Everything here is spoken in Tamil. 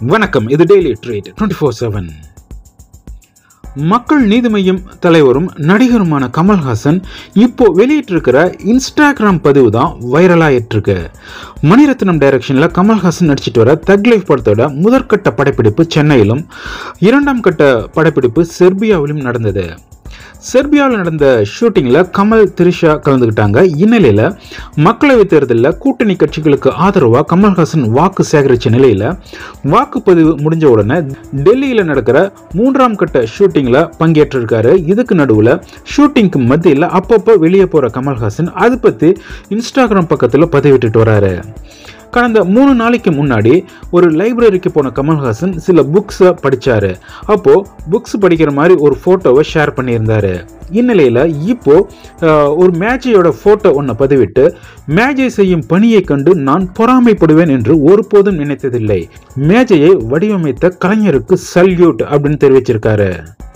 வணக்கம் இது daily treat twenty four seven Makkal Needhi மையம் தலைவரும் நடிகருமான கமல்ஹாசன் இப்போ வெளியிட்டிருக்கிற இன்ஸ்டாகிராம் பதிவு தான் வைரலாயிட்டு இருக்கு மணிரத்னம் டைரக்ஷன்ல கமல்ஹாசன் நடிச்சிட்டு வர தக் லைஃப் படத்தோட முதற்கட்ட படப்பிடிப்பு சென்னையிலும் இரண்டாம் கட்ட படப்பிடிப்பு செர்பியாவிலும் நடந்தது செர்பியாவில் நடந்த ஷூட்டிங்கில் கமல் திரிஷா கலந்துக்கிட்டாங்க இந்நிலையில் மக்களவைத் தேர்தலில் கூட்டணி கட்சிகளுக்கு ஆதரவாக கமல்ஹாசன் வாக்கு சேகரித்த நிலையில் வாக்குப்பதிவு முடிஞ்ச உடனே டெல்லியில் நடக்கிற மூன்றாம் கட்ட ஷூட்டிங்கில் பங்கேற்றிருக்காரு இதுக்கு நடுவில் ஷூட்டிங்க்கு மத்தியில் அப்பப்போ வெளியே போகிற கமல்ஹாசன் அதை பற்றி இன்ஸ்டாகிராம் பக்கத்தில் பதிவிட்டுட்டு வராரு கடந்த மூணு நாளைக்கு முன்னாடி ஒரு லைப்ரரிக்கு போன கமல்ஹாசன் சில புக்ஸை படிச்சாரு அப்போ புக்ஸ் படிக்கிற மாதிரி ஒரு போட்டோவை ஷேர் பண்ணியிருந்தாரு இந்நிலையில் இப்போ அஹ், ஒரு மேஜையோட போட்டோ ஒன்றை பதிவிட்டு மேஜை செய்யும் பணியை கண்டு நான் பொறாமைப்படுவேன் என்று ஒருபோதும் நினைத்ததில்லை மேஜையை வடிவமைத்த கலைஞருக்கு சல்யூட் அப்படின்னு தெரிவிச்சிருக்காரு